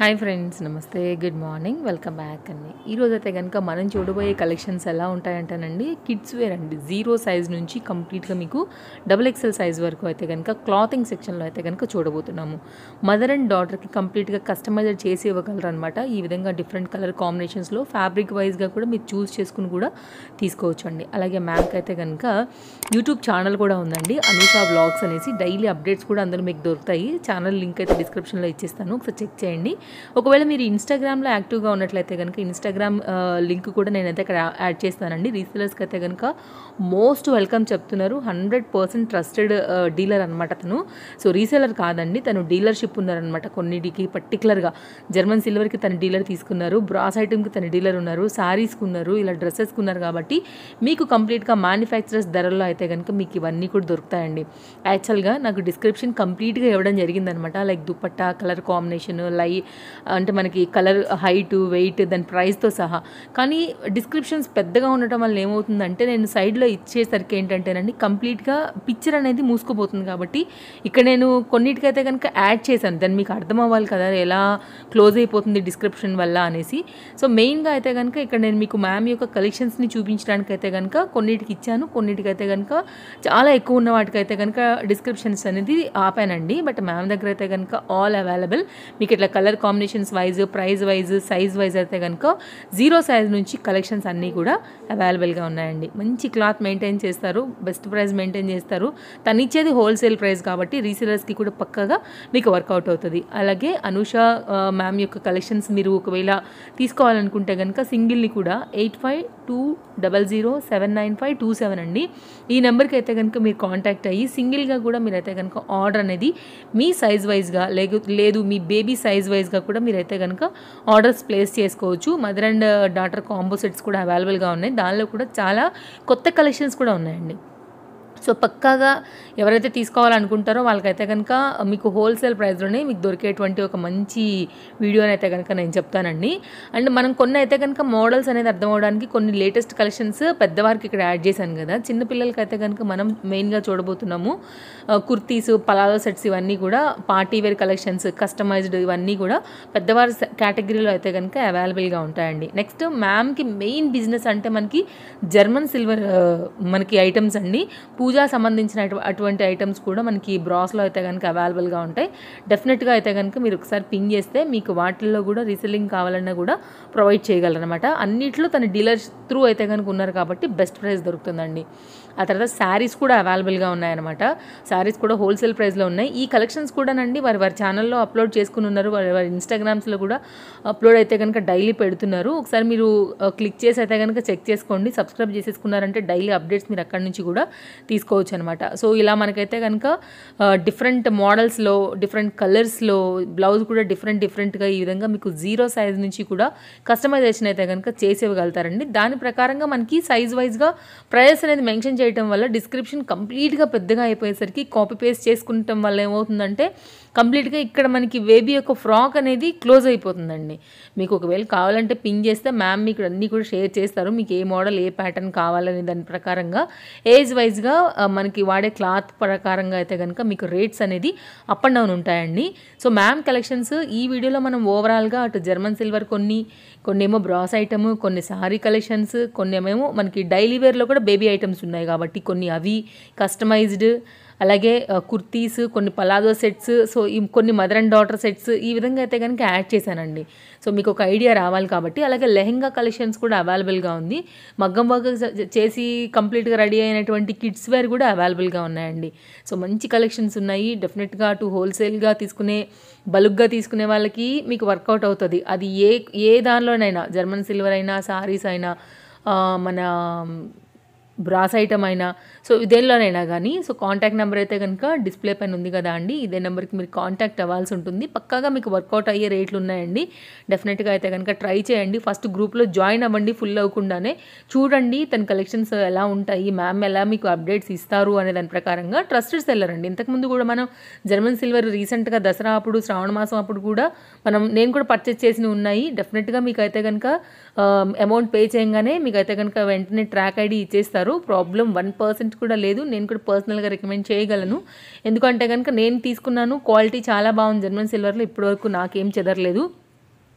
hi friends నమస్తే good morning welcome back అండి ఈరోజు అయితే కనుక మనం చూడబోయే కలెక్షన్స్ ఎలా ఉంటాయంటేనండి కిడ్స్ వేర్ అండి జీరో సైజ్ నుంచి కంప్లీట్గా మీకు డబుల్ ఎక్సెల్ సైజ్ వరకు అయితే కనుక క్లాతింగ్ సెక్షన్లో అయితే కనుక చూడబోతున్నాము మదర్ అండ్ డాటర్కి కంప్లీట్గా కస్టమైజర్ చేసి ఇవ్వగలరు అనమాట ఈ విధంగా డిఫరెంట్ కలర్ కాంబినేషన్స్లో ఫ్యాబ్రిక్ వైజ్గా కూడా మీరు చూస్ చేసుకుని కూడా తీసుకోవచ్చు అండి అలాగే మ్యామ్కి అయితే కనుక యూట్యూబ్ ఛానల్ కూడా ఉందండి అనూషా బ్లాగ్స్ అనేసి డైలీ అప్డేట్స్ కూడా అందులో మీకు దొరుకుతాయి ఛానల్ లింక్ అయితే డిస్క్రిప్షన్లో ఇచ్చేస్తాను ఒకసారి చెక్ చేయండి ఒకవేళ మీరు ఇన్స్టాగ్రామ్లో యాక్టివ్గా ఉన్నట్లయితే కనుక ఇన్స్టాగ్రామ్ లింక్ కూడా నేనైతే ఇక్కడ యాడ్ చేస్తానండి రీసెలర్స్కి అయితే కనుక మోస్ట్ వెల్కమ్ చెప్తున్నారు హండ్రెడ్ పర్సెంట్ ట్రస్టెడ్ డీలర్ అనమాట తను సో రీసెలర్ కాదండి తను డీలర్షిప్ ఉన్నారనమాట కొన్నిటికి పర్టికులర్గా జర్మన్ సిల్వర్కి తన డీలర్ తీసుకున్నారు బ్రాస్ ఐటమ్కి తన డీలర్ ఉన్నారు శారీస్కి ఉన్నారు ఇలా డ్రెస్సెస్కి ఉన్నారు కాబట్టి మీకు కంప్లీట్గా మ్యానుఫ్యాక్చరర్స్ ధరల్లో అయితే కనుక మీకు ఇవన్నీ కూడా దొరుకుతాయండి యాక్చువల్గా నాకు డిస్క్రిప్షన్ కంప్లీట్గా ఇవ్వడం జరిగిందనమాట లైక్ దుపట్టా కలర్ కాంబినేషన్ లై అంటే మనకి కలర్ హైట్ వెయిట్ దాని ప్రైస్తో సహా కానీ డిస్క్రిప్షన్స్ పెద్దగా ఉండటం వల్ల ఏమవుతుందంటే నేను సైడ్లో ఇచ్చేసరికి ఏంటంటేనండి కంప్లీట్గా పిక్చర్ అనేది మూసుకుపోతుంది కాబట్టి ఇక్కడ నేను కొన్నిటికైతే కనుక యాడ్ చేశాను దాన్ని మీకు అర్థం అవ్వాలి కదా ఎలా క్లోజ్ అయిపోతుంది డిస్క్రిప్షన్ వల్ల అనేసి సో మెయిన్గా అయితే కనుక ఇక్కడ నేను మీకు మ్యామ్ యొక్క కలెక్షన్స్ని చూపించడానికి అయితే కనుక కొన్నిటికి ఇచ్చాను కొన్నిటికైతే కనుక చాలా ఎక్కువ ఉన్న వాటికైతే కనుక డిస్క్రిప్షన్స్ అనేది ఆపానండి బట్ మ్యామ్ దగ్గర అయితే కనుక ఆల్ అవైలబుల్ మీకు ఇట్లా colour combinations wise price wise size wise అయితే కనుక జీరో సైజ్ నుంచి కలెక్షన్స్ అన్నీ కూడా అవైలబుల్గా ఉన్నాయండి మంచి క్లాత్ మెయింటైన్ చేస్తారు బెస్ట్ ప్రైస్ మెయింటైన్ చేస్తారు తను ఇచ్చేది హోల్సేల్ ప్రైస్ కాబట్టి రీసేలర్స్కి కూడా పక్కగా మీకు వర్కౌట్ అవుతుంది అలాగే అనూష మ్యామ్ యొక్క కలెక్షన్స్ మీరు ఒకవేళ తీసుకోవాలనుకుంటే కనుక సింగిల్ని కూడా eight five two double zero seven nine five two seven అండి ఈ నెంబర్కి అయితే కనుక మీరు కాంటాక్ట్ అయ్యి సింగిల్గా కూడా మీరైతే కనుక ఆర్డర్ అనేది మీ సైజ్ వైజ్గా లేదు లేదు మీ బేబీ సైజ్ వైజ్గా కూడా మీరైతే కనుక ఆర్డర్స్ ప్లేస్ చేసుకోవచ్చు mother and daughter combo sets కూడా అవైలబుల్గా ఉన్నాయి దానిలో కూడా చాలా కొత్త కలెక్షన్స్ కూడా ఉన్నాయండి సో పక్కాగా ఎవరైతే తీసుకోవాలనుకుంటారో వాళ్ళకైతే కనుక మీకు హోల్సేల్ ప్రైస్లోనే మీకు దొరికేటువంటి ఒక మంచి వీడియోని అయితే కనుక నేను చెప్తానండి అండ్ మనం కొన్ని అయితే కనుక మోడల్స్ అనేది అర్థం అవడానికి కొన్ని లేటెస్ట్ కలెక్షన్స్ పెద్దవారికి ఇక్కడ యాడ్ చేశాను కదా చిన్న పిల్లలకి అయితే కనుక మనం మెయిన్గా చూడబోతున్నాము కుర్తీస్ పలాదో సెట్స్ ఇవన్నీ కూడా పార్టీ వేర్ కలెక్షన్స్ కస్టమైజ్డ్ ఇవన్నీ కూడా పెద్దవారి కేటగిరీలో అయితే కనుక అవైలబుల్గా ఉంటాయండి నెక్స్ట్ మ్యామ్కి మెయిన్ బిజినెస్ అంటే మనకి జర్మన్ సిల్వర్ మనకి ఐటమ్స్ అండి పూజా సంబంధించిన అటువంటి ఐటమ్స్ కూడా మనకి బ్రాస్లో అయితే కనుక అవైలబుల్గా ఉంటాయి డెఫినెట్గా అయితే కనుక మీరు ఒకసారి పింగ్ చేస్తే మీకు వాటిల్లో కూడా రీసెల్లింగ్ కావాలన్నా కూడా ప్రొవైడ్ చేయగలరనమాట అన్నిట్లో తన డీలర్ త్రూ అయితే కనుక ఉన్నారు కాబట్టి బెస్ట్ ప్రైస్ దొరుకుతుందండి ఆ తర్వాత శారీస్ కూడా అవైలబుల్గా ఉన్నాయన్నమాట శారీస్ కూడా హోల్సేల్ ప్రైస్లో ఉన్నాయి ఈ కలెక్షన్స్ కూడానండి వారి వారి ఛానల్లో అప్లోడ్ చేసుకుని ఉన్నారు వారి వారి ఇన్స్టాగ్రామ్స్లో కూడా అప్లోడ్ అయితే కనుక డైలీ పెడుతున్నారు ఒకసారి మీరు క్లిక్ చేసి అయితే కనుక చెక్ చేసుకోండి సబ్స్క్రైబ్ చేసేసుకున్నారంటే డైలీ అప్డేట్స్ మీరు అక్కడి నుంచి కూడా తీసుకోవచ్చు అనమాట సో ఇలా మనకైతే కనుక డిఫరెంట్ మోడల్స్లో డిఫరెంట్ కలర్స్లో బ్లౌజ్ కూడా డిఫరెంట్ డిఫరెంట్గా ఈ విధంగా మీకు జీరో సైజ్ నుంచి కూడా కస్టమైజేషన్ అయితే కనుక చేసి ఇవ్వగలుగుతారండి దాని ప్రకారంగా మనకి సైజ్ వైజ్గా ప్రైస్ అనేది మెన్షన్ చేయడం వల్ల డిస్క్రిప్షన్ కంప్లీట్గా పెద్దగా అయిపోయేసరికి కాపీ పేస్ట్ చేసుకుంటాం వల్ల ఏమవుతుందంటే కంప్లీట్గా ఇక్కడ మనకి బేబీ యొక్క ఫ్రాక్ అనేది క్లోజ్ అయిపోతుందండి మీకు ఒకవేళ కావాలంటే పిన్ చేస్తే మ్యామ్ మీకు అన్నీ కూడా షేర్ చేస్తారు మీకు ఏ మోడల్ ఏ ప్యాటర్న్ కావాలనే దాని ప్రకారంగా ఏజ్ వైజ్గా మనకి వాడే క్లాత్ ప్రకారంగా అయితే కనుక మీకు రేట్స్ అనేది అప్ అండ్ డౌన్ ఉంటాయండి సో మ్యామ్ కలెక్షన్స్ ఈ వీడియోలో మనం ఓవరాల్గా అటు జర్మన్ సిల్వర్ కొన్ని కొన్ని ఏమో బ్రాస్ ఐటమ్ కొన్ని సారీ కలెక్షన్స్ కొన్ని ఏమేమో మనకి డైలీ వేర్లో కూడా బేబీ ఐటమ్స్ ఉన్నాయి కాబట్టి కొన్ని అవి కస్టమైజ్డ్ అలాగే కుర్తీస్ కొన్ని పలాజో సెట్స్ సో ఈ కొన్ని మదర్ అండ్ డాటర్ సెట్స్ ఈ విధంగా అయితే కనుక యాడ్ చేశానండి సో మీకు ఒక ఐడియా రావాలి కాబట్టి అలాగే లెహెంగా కలెక్షన్స్ కూడా అవైలబుల్గా ఉంది మగ్గం వర్క్ చేసి కంప్లీట్గా రెడీ అయినటువంటి కిడ్స్ వేర్ కూడా అవైలబుల్గా ఉన్నాయండి సో మంచి కలెక్షన్స్ ఉన్నాయి డెఫినెట్గా అటు హోల్సేల్గా తీసుకునే బల్క్గా తీసుకునే వాళ్ళకి మీకు వర్కౌట్ అవుతుంది అది ఏ ఏ దానిలోనైనా జర్మన్ సిల్వర్ అయినా సారీస్ అయినా మన బ్రాస్ ఐటమ్ అయినా సో దేనిలోనైనా కానీ సో కాంటాక్ట్ నెంబర్ అయితే కనుక డిస్ప్లే పైన ఉంది కదా అండి ఇదే నెంబర్కి మీరు కాంటాక్ట్ అవ్వాల్సి ఉంటుంది పక్కాగా మీకు వర్కౌట్ అయ్యే రేట్లు ఉన్నాయండి డెఫినెట్గా అయితే కనుక ట్రై చేయండి ఫస్ట్ గ్రూప్లో జాయిన్ అవ్వండి ఫుల్ అవ్వకుండానే చూడండి తన కలెక్షన్స్ ఎలా ఉంటాయి మ్యామ్ ఎలా మీకు అప్డేట్స్ ఇస్తారు అనే దాని ప్రకారంగా ట్రస్టెడ్ సెల్లర్ అండి ఇంతకుముందు కూడా మనం జర్మన్ సిల్వర్ రీసెంట్గా దసరా అప్పుడు శ్రావణ మాసం అప్పుడు కూడా మనం నేను కూడా పర్చేస్ చేసినవి ఉన్నాయి డెఫినెట్గా మీకు అయితే కనుక అమౌంట్ పే చేయగానే మీకు అయితే కనుక వెంటనే ట్రాక్ ఐడి ఇచ్చేస్తారు ప్రాబ్లం వన్ పర్సెంట్ కూడా లేదు నేను కూడా పర్సనల్గా రికమెండ్ చేయగలను ఎందుకంటే కనుక నేను తీసుకున్నాను క్వాలిటీ చాలా బాగుంది జర్మన్ సిల్వర్లో ఇప్పటివరకు నాకేం చెదరలేదు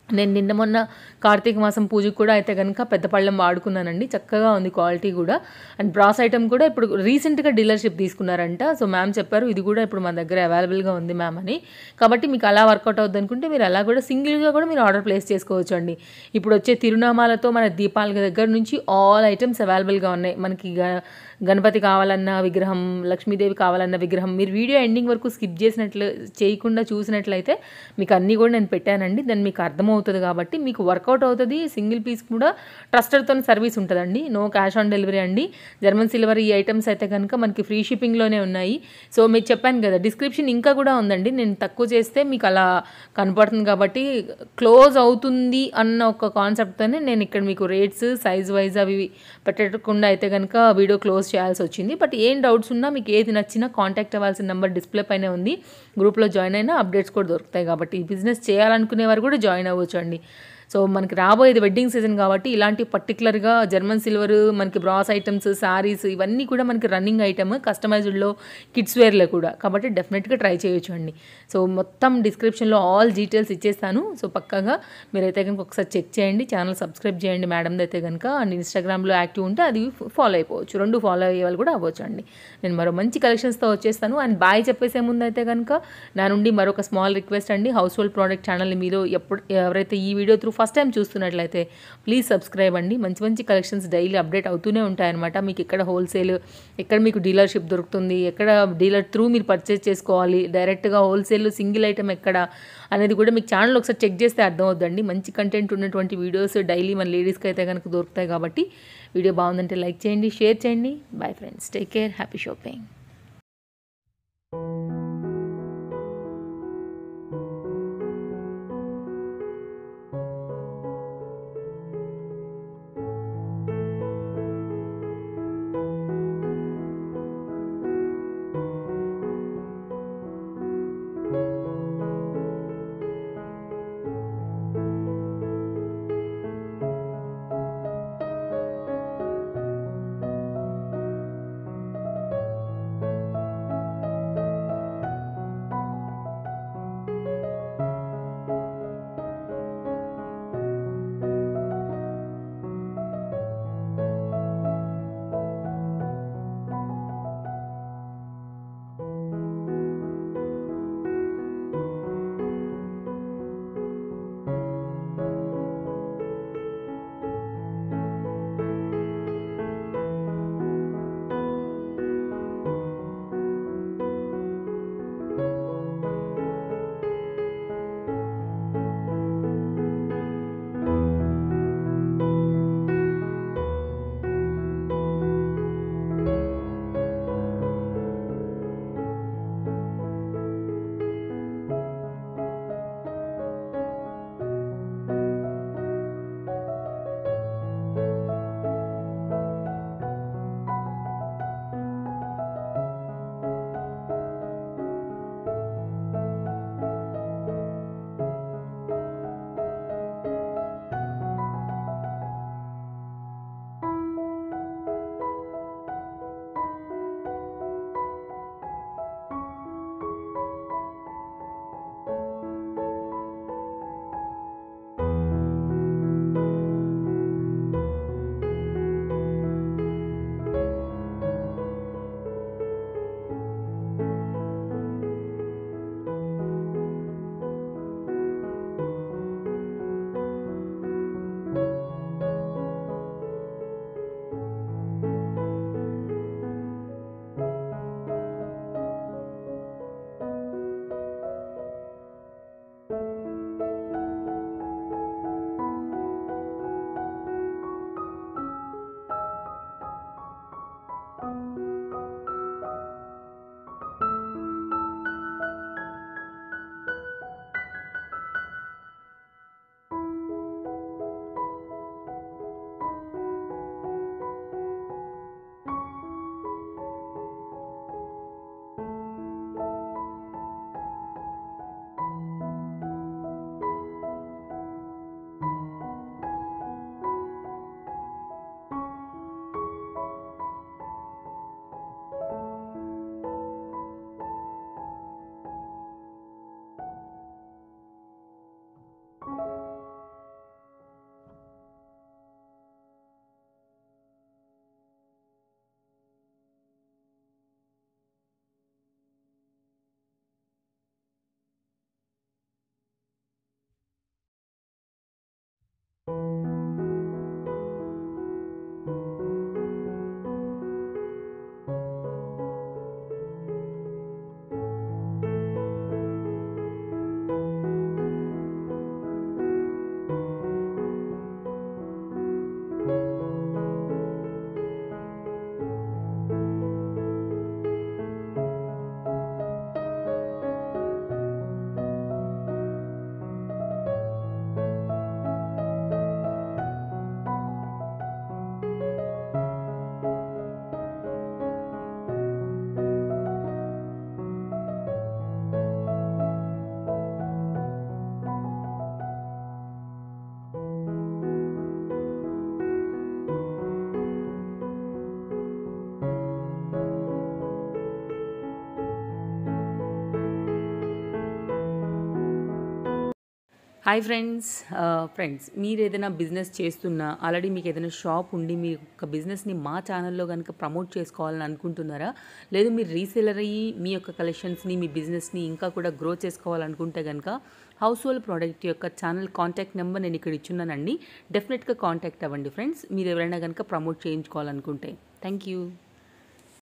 నేను నిన్న మొన్న కార్తీక మాసం పూజకు కూడా అయితే కనుక పెద్ద పళ్ళెం వాడుకున్నానండి చక్కగా ఉంది క్వాలిటీ కూడా అండ్ బ్రాస్ ఐటమ్ కూడా ఇప్పుడు రీసెంట్గా డీలర్షిప్ తీసుకున్నారంట సో మ్యామ్ చెప్పారు ఇది కూడా ఇప్పుడు మన దగ్గర అవైలబుల్గా ఉంది మ్యామ్ అని కాబట్టి మీకు అలా వర్కౌట్ అవుద్ది అనుకుంటే మీరు అలా కూడా సింగిల్గా కూడా మీరు ఆర్డర్ ప్లేస్ చేసుకోవచ్చు అండి ఇప్పుడు వచ్చే తిరునామాలతో మన దీపాల దగ్గర నుంచి ఆల్ ఐటమ్స్ అవైలబుల్గా ఉన్నాయి మనకి గ- గణపతి కావాలన్న విగ్రహం లక్ష్మీదేవి కావాలన్న విగ్రహం మీరు వీడియో ఎండింగ్ వరకు స్కిప్ చేసినట్లు చేయకుండా చూసినట్లయితే మీకు అన్నీ కూడా నేను పెట్టానండి దాన్ని మీకు అర్థమవుతుంది కాబట్టి మీకు వర్కౌట్ అవుతుంది సింగిల్ పీస్ కూడా ట్రస్టెడ్తో సర్వీస్ ఉంటుందండి నో క్యాష్ ఆన్ డెలివరీ అండి జర్మన్ సిల్వర్ ఈ ఐటమ్స్ అయితే కనుక మనకి ఫ్రీ షిప్పింగ్లోనే ఉన్నాయి సో మీకు చెప్పాను కదా డిస్క్రిప్షన్ ఇంకా కూడా ఉందండి నేను తక్కువ చేస్తే మీకు అలా కనపడుతుంది కాబట్టి క్లోజ్ అవుతుంది అన్న ఒక కాన్సెప్ట్తోనే నేను ఇక్కడ మీకు రేట్స్ సైజ్ వైజ్ అవి ఇవి పెట్టకుండా అయితే కనుక వీడియో క్లోజ్ చేయాల్సి వచ్చింది బట్ ఏం డౌట్స్ ఉన్నా మీకు ఏది నచ్చినా కాంటాక్ట్ అవ్వాల్సిన నెంబర్ డిస్ప్లే పైనే ఉంది గ్రూప్లో జాయిన్ అయినా అప్డేట్స్ కూడా దొరుకుతాయి కాబట్టి ఈ బిజినెస్ చేయాలనుకునే వారు కూడా జాయిన్ అవ్వచ్చు అండి సో మనకి రాబోయేది వెడ్డింగ్ సీజన్ కాబట్టి ఇలాంటి పర్టికులర్గా జర్మన్ సిల్వర్ మనకి బ్రాస్ ఐటమ్స్ శారీస్ ఇవన్నీ కూడా మనకి రన్నింగ్ ఐటమ్ కస్టమైజ్డ్లో కిడ్స్ వేర్లో కూడా కాబట్టి డెఫినెట్గా ట్రై చేయొచ్చు అండి సో మొత్తం డిస్క్రిప్షన్లో ఆల్ డీటెయిల్స్ ఇచ్చేస్తాను సో పక్కాగా మీరైతే కనుక ఒకసారి చెక్ చేయండి ఛానల్ సబ్స్క్రైబ్ చేయండి మేడంది అయితే కనుక అండ్ ఇన్స్టాగ్రామ్లో యాక్టివ్ ఉంటే అది ఫాలో అయిపోవచ్చు రెండు ఫాలో అయ్యే వాళ్ళు కూడా అవ్వచ్చు అండి నేను మరో మంచి కలెక్షన్స్తో వచ్చేస్తాను అండ్ బాయ్ చెప్పేసే ముందు అయితే కనుక నా నుండి మరొక స్మాల్ రిక్వెస్ట్ అండి హౌస్ హోల్డ్ ప్రోడక్ట్ ఛానల్ని మీరు ఎప్పుడు ఎవరైతే ఈ వీడియో త్రూ ఫస్ట్ టైం చూస్తున్నట్లయితే ప్లీజ్ సబ్స్క్రైబ్ అండి మంచి మంచి కలెక్షన్స్ డైలీ అప్డేట్ అవుతూనే ఉంటాయన్నమాట మీకు ఎక్కడ హోల్సేల్ ఎక్కడ మీకు డీలర్షిప్ దొరుకుతుంది ఎక్కడ డీలర్ త్రూ మీరు పర్చేస్ చేసుకోవాలి డైరెక్ట్గా హోల్సేల్ సింగిల్ ఐటమ్ ఎక్కడ అనేది కూడా మీకు ఛానల్ ఒకసారి చెక్ చేస్తే అర్థమవుద్దండి మంచి కంటెంట్ ఉన్నటువంటి వీడియోస్ డైలీ మన లేడీస్కి అయితే కనుక దొరుకుతాయి కాబట్టి వీడియో బాగుందంటే లైక్ చేయండి షేర్ చేయండి bye friends take care happy shopping hi friends friends మీరు ఏదైనా బిజినెస్ చేస్తున్నా ఆల్రెడీ మీకు ఏదైనా షాప్ ఉండి మీ యొక్క బిజినెస్ని మా ఛానల్లో కనుక ప్రమోట్ చేసుకోవాలని అనుకుంటున్నారా లేదు మీరు రీసేలర్ అయ్యి మీ యొక్క కలెక్షన్స్ని మీ బిజినెస్ని ఇంకా కూడా గ్రో చేసుకోవాలనుకుంటే కనుక హౌస్ హోల్డ్ ప్రోడక్ట్ యొక్క ఛానల్ కాంటాక్ట్ నెంబర్ నేను ఇక్కడ ఇచ్చున్నానండి డెఫినెట్గా కాంటాక్ట్ అవ్వండి ఫ్రెండ్స్ మీరు ఎవరైనా కనుక ప్రమోట్ చేయించుకోవాలనుకుంటే థ్యాంక్ యూ